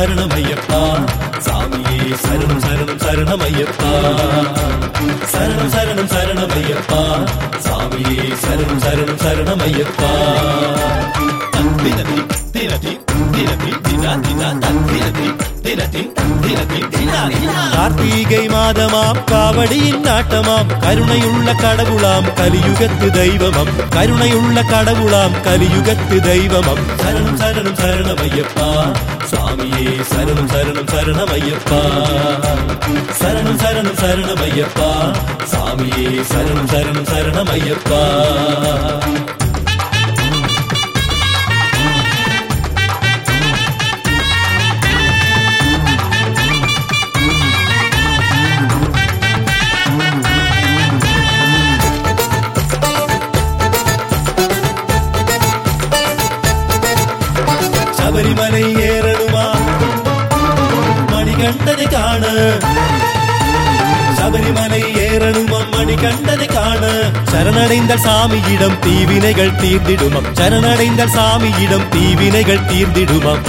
சரணமையப்பா சாமியே சரணம் சரணம் சரணமையப்பா சரணம் சரணம் சரணமையப்பா சாமியே சரணம் சரணம் சரணமையப்பா தினதி தினதி தினதி தினா தினா தினதி தினதி தினதி தினா தினா கார்த்திகை மாதமாம் காவடியின் நாட்டமாம் கருணையுள்ள கடவுளாம் கலியுகத்து தெய்வமம் கருணையுள்ள கடவுளாம் கலியுகத்து தெய்வமம் சரணம் சரணம் சரணமையப்பா சாமியே சரணம் சரணம் சரணமையப்பா சரணம் சரணம் சரணமையப்பா சாமியே சரணம் சரணம் சரணமையப்பா சபரிமலை ஏறணுமா மணிகண்டனை காண சபரிமலை ஏறணுமா மணிகண்டனை காண சரணடைந்த சாமியிடம் தீவினைகள் தீர்ந்திடுமம் சரணடைந்த சாமியிடம் தீவினைகள் தீர்ந்திடுமம்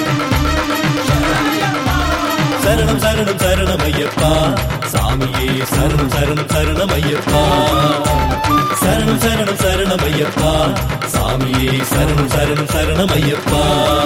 சரணம் சரணம் சரணம் ஐயப்பா சாமியே சரணம் சரணம் சரணம் ஐயப்பா சரணம் சரணம் சரணம் ஐயப்பா சாமியே சரணம் சரணம் சரணம் ஐயப்பா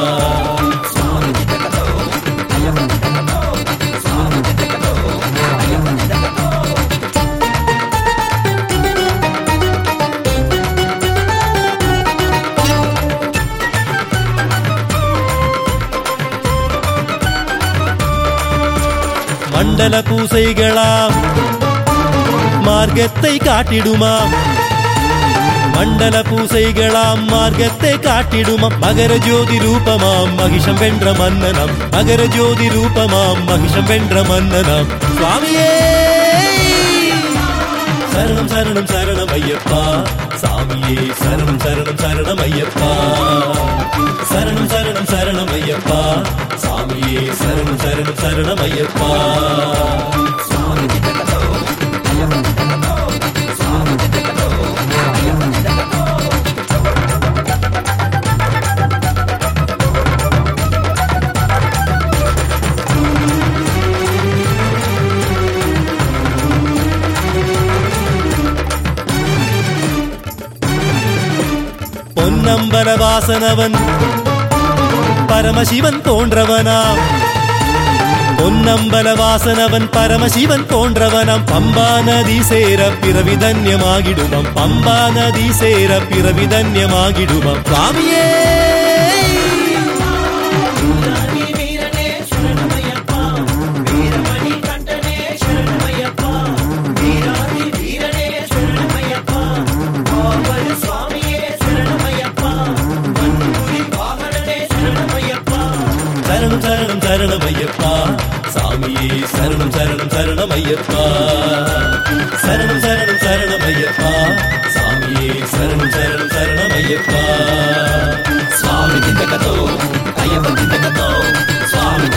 மண்டல பூசைகளாம் மார்க்கத்தை காட்டிடுமாம் மண்டல பூசைகளாம் மார்க்கத்தை காட்டிடுமாம் மகர ஜோதி ரூபமாம் மகிஷம் வென்ற மன்னனம் மகர ஜோதி ரூபமாம் மகிஷம் வென்ற மன்னனம் சுவாமியே சரணம் சரணம் சரணம் ஐயப்பா சாமியே சரணம் சரணம் சரணம் ஐயப்பா சரணம் சரணம் சரணம் ஐயப்பா சாமியே சரணம் சரணம் சரணம் ஐயப்பா பொன்னம்பல வாசனவன் பரமசிவன் போன்றவனாம் பொன்னம்பல வாசனவன் பரமசிவன் போன்றவனம் பம்பா நதி சேர பிறவிதன்யமாகிடுமம் பம்பா நதி சேர பிறவிதன்யமாகிடுமம் சுவாமியே வீராதி வீரனே சரணமையப்பா வீரமணி கண்டனே சரணமையப்பா வீராதி வீரனே சரணமையப்பா பாவல் சுவாமியே சரணமையப்பா மண்புரி வாகனனே சரணமையப்பா சரணம் சரணம் சரணம் ஐயப்பா சாமியே சரணம் சரணம் சரணம் ஐயப்பா சரணம் சரணம் சரணம் ஐயப்பா சாமியே சரணம் சரணம் சரணம் ஐயப்பா சுவாமி திண்டகதோ ஐயப்பன் திண்டகதோ சுவாமி